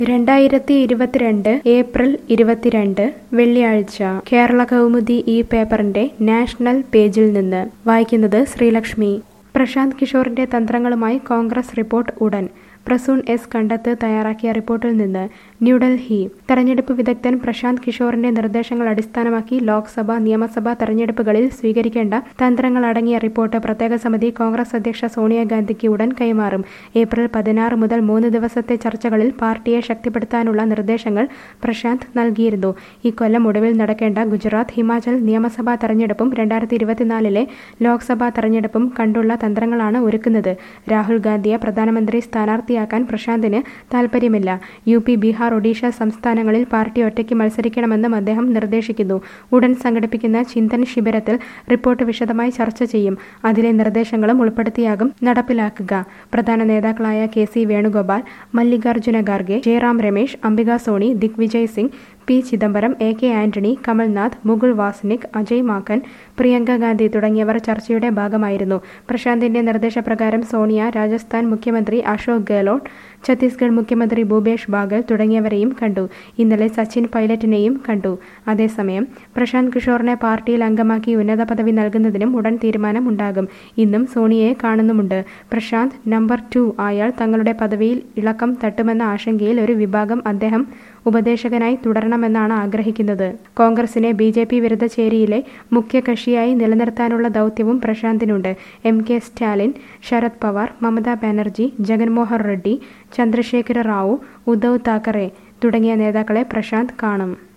രണ്ടായിരത്തി ഇരുപത്തിരണ്ട് ഏപ്രിൽ ഇരുപത്തിരണ്ട് വെള്ളിയാഴ്ച കേരള കൗമുദി ഈ പേപ്പറിന്റെ നാഷണൽ പേജിൽ നിന്ന് വായിക്കുന്നത് ശ്രീലക്ഷ്മി പ്രശാന്ത് കിഷോറിന്റെ തന്ത്രങ്ങളുമായി കോൺഗ്രസ് റിപ്പോർട്ട് ഉടൻ പ്രസൂൺ എസ് കണ്ടത്ത് തയ്യാറാക്കിയ റിപ്പോർട്ടിൽ നിന്ന് ന്യൂഡൽഹി തെരഞ്ഞെടുപ്പ് വിദഗ്ധൻ പ്രശാന്ത് കിഷോറിന്റെ നിർദ്ദേശങ്ങൾ അടിസ്ഥാനമാക്കി ലോക്സഭ നിയമസഭാ തെരഞ്ഞെടുപ്പുകളിൽ സ്വീകരിക്കേണ്ട തന്ത്രങ്ങൾ അടങ്ങിയ റിപ്പോർട്ട് പ്രത്യേക സമിതി കോൺഗ്രസ് അധ്യക്ഷ സോണിയാഗാന്ധിക്ക് ഉടൻ കൈമാറും ഏപ്രിൽ പതിനാറ് മുതൽ മൂന്ന് ദിവസത്തെ ചർച്ചകളിൽ പാർട്ടിയെ ശക്തിപ്പെടുത്താനുള്ള നിർദ്ദേശങ്ങൾ പ്രശാന്ത് നൽകിയിരുന്നു ഇക്കൊല്ലം ഒടുവിൽ നടക്കേണ്ട ഗുജറാത്ത് ഹിമാചൽ നിയമസഭാ തെരഞ്ഞെടുപ്പും രണ്ടായിരത്തി ഇരുപത്തിനാലിലെ ലോക്സഭാ തെരഞ്ഞെടുപ്പും കണ്ടുള്ള തന്ത്രങ്ങളാണ് ഒരുക്കുന്നത് രാഹുൽ ഗാന്ധിയെ പ്രധാനമന്ത്രി സ്ഥാനാർത്ഥിയാക്കാൻ പ്രശാന്തിന് താൽപ്പര്യമില്ല യു പി ബീഹാർ ഒഡീഷ സംസ്ഥാനങ്ങളിൽ പാർട്ടി ഒറ്റയ്ക്ക് മത്സരിക്കണമെന്നും അദ്ദേഹം നിർദ്ദേശിക്കുന്നു ഉടൻ സംഘടിപ്പിക്കുന്ന ചിന്തൻ ശിബിരത്തിൽ റിപ്പോർട്ട് വിശദമായി ചർച്ച ചെയ്യും അതിലെ നിർദ്ദേശങ്ങളും ഉൾപ്പെടുത്തിയാകും നടപ്പിലാക്കുക പ്രധാന നേതാക്കളായ K C Venugopal Mallikarjuna Kharge Jairam Ramesh Ambika Soni Digvijay Singh P Chidambaram A K Antony Kamal Nath Mukul Wasnik Ajay Maken Priyanka Gandhi തുടങ്ങിയവർ ചർച്ചയുടെ ഭാഗമായിരുന്നു പ്രശാന്തിന്റെ നിർദ്ദേശപ്രകാരം സോണിയ രാജസ്ഥാൻ മുഖ്യമന്ത്രി അശോക് ഗെഹ്ലോട്ട് ഛത്തീസ്ഗഡ് മുഖ്യമന്ത്രി ഭൂപേഷ് ബാഗൽ തുടങ്ങിയവരെയും കണ്ടു ഇന്നലെ സച്ചിൻ പൈലറ്റിനെയും കണ്ടു അതേസമയം പ്രശാന്ത് കിഷോറിനെ പാർട്ടിയിൽ അംഗമാക്കി ഉന്നത പദവി നൽകുന്നതിനും ഉടൻ തീരുമാനം ഉണ്ടാകും ഇന്നും സോണിയയെ കാണുന്നുമുണ്ട് പ്രശാന്ത് നമ്പർ ടു ആയാൽ തങ്ങളുടെ പദവിയിൽ ഇളക്കം തട്ടുമെന്ന ആശങ്കയിൽ ഒരു വിഭാഗം അദ്ദേഹം ഉപദേശകനായി തുടരണമെന്നാണ് ആഗ്രഹിക്കുന്നത് കോൺഗ്രസിനെ ബി ജെ പി വിരുദ്ധ ചേരിയിലെ മുഖ്യ കക്ഷിയായി നിലനിർത്താനുള്ള ദൗത്യവും പ്രശാന്തിനുണ്ട് എം കെ സ്റ്റാലിൻ ശരത് പവാർ മമതാ ബാനർജി ജഗൻമോഹൻ റെഡ്ഡി ചന്ദ്രശേഖര റാവു ഉദ്ധവ് താക്കറെ തുടങ്ങിയ നേതാക്കളെ പ്രശാന്ത് കാണും